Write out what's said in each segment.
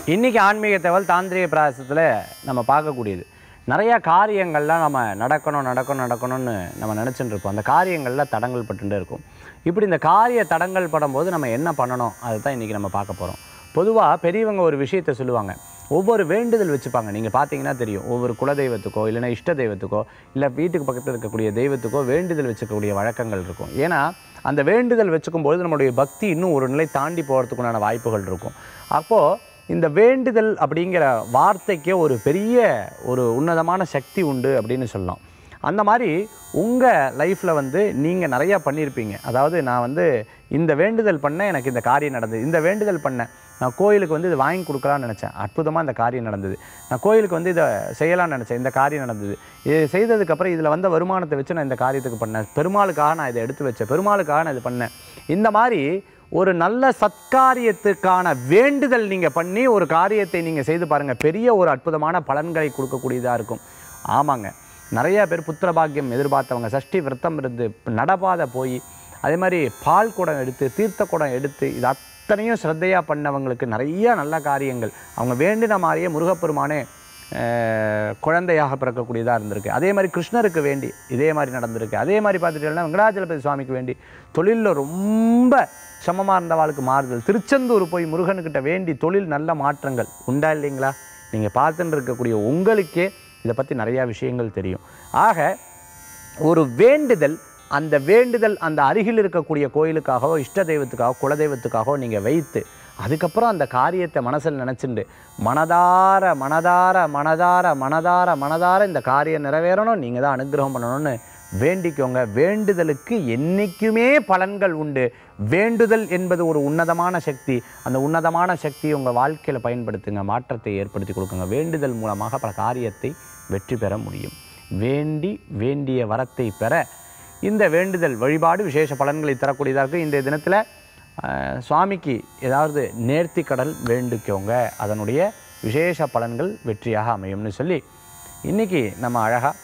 இன்றைக்கி ஆன்மீக தகவல் தாந்திரிக பிராசத்தில் நம்ம பார்க்கக்கூடியது நிறையா காரியங்கள்லாம் நம்ம நடக்கணும் நடக்கணும் நடக்கணும்னு நம்ம நினச்சிட்டு இருப்போம் அந்த காரியங்களில் தடங்கள் பட்டுட்டே இருக்கும் இப்படி இந்த காரிய தடங்கள் படும்போது நம்ம என்ன பண்ணணும் அதுதான் இன்றைக்கி நம்ம பார்க்க போகிறோம் பொதுவாக பெரியவங்க ஒரு விஷயத்தை சொல்லுவாங்க ஒவ்வொரு வேண்டுதல் வச்சுப்பாங்க நீங்கள் பார்த்தீங்கன்னா தெரியும் ஒவ்வொரு குலதெய்வத்துக்கோ இல்லைன்னா இஷ்ட தெய்வத்துக்கோ இல்லை வீட்டுக்கு பக்கத்தில் இருக்கக்கூடிய தெய்வத்துக்கோ வேண்டுதல் வச்சுக்கக்கூடிய வழக்கங்கள் இருக்கும் ஏன்னா அந்த வேண்டுதல் வச்சுக்கும்போது நம்மளுடைய பக்தி இன்னும் ஒரு நிலை தாண்டி போகிறதுக்குண்டான வாய்ப்புகள் இருக்கும் அப்போது இந்த வேண்டுதல் அப்படிங்கிற வார்த்தைக்கே ஒரு பெரிய ஒரு உன்னதமான சக்தி உண்டு அப்படின்னு சொல்லலாம் அந்த மாதிரி உங்கள் லைஃப்பில் வந்து நீங்கள் நிறையா பண்ணியிருப்பீங்க அதாவது நான் வந்து இந்த வேண்டுதல் பண்ண எனக்கு இந்த காரியம் நடந்தது இந்த வேண்டுதல் பண்ணேன் நான் கோயிலுக்கு வந்து இது வாங்கி கொடுக்கலாம்னு நினச்சேன் அற்புதமாக இந்த காரியம் நடந்தது நான் கோயிலுக்கு வந்து இதை செய்யலாம்னு நினச்சேன் இந்த காரியம் நடந்தது இது செய்ததுக்கப்புறம் இதில் வந்த வருமானத்தை வச்சு நான் இந்த காரியத்துக்கு பண்ணேன் பெருமாளுக்காக நான் இதை எடுத்து வச்சேன் பெருமாளுக்காக நான் இது பண்ணேன் இந்த மாதிரி ஒரு நல்ல சத்காரியத்துக்கான வேண்டுதல் நீங்கள் பண்ணி ஒரு காரியத்தை நீங்கள் செய்து பாருங்கள் பெரிய ஒரு அற்புதமான பலன்களை கொடுக்கக்கூடியதாக இருக்கும் ஆமாங்க நிறைய பேர் புத்திர பாக்கியம் எதிர்பார்த்தவங்க சஷ்டி விரதம் இருந்து நடபாதை போய் அதே மாதிரி பால் குடம் எடுத்து தீர்த்த குடம் எடுத்து இது அத்தனையும் ஸ்ரத்தையாக பண்ணவங்களுக்கு நிறைய நல்ல காரியங்கள் அவங்க வேண்டின மாதிரியே முருகப்பெருமானே அஹ், குழந்தையாக பிறக்கக்கூடியதாக இருந்திருக்கு அதே மாதிரி கிருஷ்ணருக்கு வேண்டி இதே மாதிரி நடந்திருக்கு அதே மாதிரி பார்த்துட்டீங்கன்னா வெங்கடாச்சலபதி சுவாமிக்கு வேண்டி தொழிலில் ரொம்ப சிரமமாக இருந்தவாளுக்கு மாறுதல் திருச்செந்தூர் போய் முருகனுக்கிட்ட வேண்டி தொழில் நல்ல மாற்றங்கள் உண்டா இல்லைங்களா நீங்கள் பார்த்துட்டு இருக்கக்கூடிய உங்களுக்கே இதை பற்றி நிறையா விஷயங்கள் தெரியும் ஆக ஒரு வேண்டுதல் அந்த வேண்டுதல் அந்த அருகில் இருக்கக்கூடிய கோயிலுக்காகவோ இஷ்ட தெய்வத்துக்காகவோ குலதெய்வத்துக்காகவோ நீங்கள் வைத்து அதுக்கப்புறம் அந்த காரியத்தை மனசில் நினச்சிண்டு மனதார மனதார மனதார மனதார மனதார இந்த காரியம் நிறைவேறணும் நீங்கள் தான் அனுகிரகம் பண்ணணும்னு வேண்டிக்கோங்க வேண்டுதலுக்கு என்றைக்குமே பலன்கள் உண்டு வேண்டுதல் என்பது ஒரு உன்னதமான சக்தி அந்த உன்னதமான சக்தியை உங்கள் வாழ்க்கையில் பயன்படுத்துங்க மாற்றத்தை ஏற்படுத்தி கொடுக்குங்க வேண்டுதல் மூலமாக பல காரியத்தை வெற்றி பெற முடியும் வேண்டி வேண்டிய வரத்தை பெற இந்த வேண்டுதல் வழிபாடு விசேஷ பலன்களை தரக்கூடியதாக இருக்குது இன்றைய தினத்தில் அஹ், சுவாமிக்கு ஏதாவது நேர்த்தி கடல் வேண்டிக்கோங்க அதனுடைய விசேஷ பலன்கள் வெற்றியாக அமையும்னு சொல்லி இன்றைக்கி நம்ம அழகாக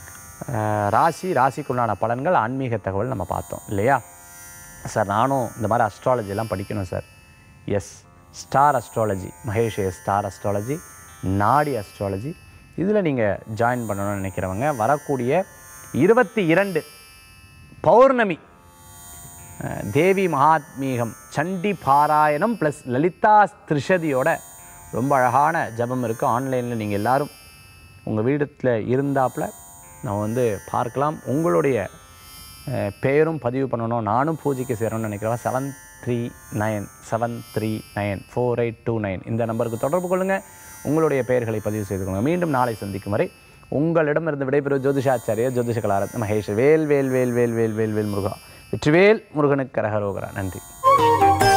ராசி ராசிக்குள்ளான பலன்கள் ஆன்மீக தகவல் நம்ம பார்த்தோம் இல்லையா சார் நானும் இந்த மாதிரி astrology எல்லாம் படிக்கணும் sir S star astrology Mahesh star astrology Nadi astrology இதில் நீங்கள் ஜாயின் பண்ணணும்னு நினைக்கிறவங்க வரக்கூடிய இருபத்தி இரண்டு பௌர்ணமி அஹ், தேவி மகாத்மீகம் சண்டி பாராயணம் ப்ளஸ் லலிதா திரிஷதியோட ரொம்ப அழகான ஜபம் இருக்குது ஆன்லைனில் நீங்கள் எல்லாரும் உங்கள் வீடத்தில் இருந்தாப்புல நம்ம வந்து பார்க்கலாம் உங்களுடைய அஹ், பெயரும் பதிவு பண்ணணும் நானும் பூஜைக்கு சேரணும்னு நினைக்கிறவா seven three nine seven three nine four eight two nine இந்த நம்பருக்கு தொடர்பு கொள்ளுங்கள் உங்களுடைய பெயர்களை பதிவு செய்து கொள்ளுங்கள் மீண்டும் நாளை சந்திக்கும் வரை உங்களிடமிருந்து விடைபெறும் ஜோதிஷாச்சாரியர் ஜோதிஷ கலாரத் மகேஷ் வேல் வேல் வேல் வேல் வேல் வேல் வேல் முருகா வெற்றிவேல் முருகனுக்கு கரகரோகரா நன்றி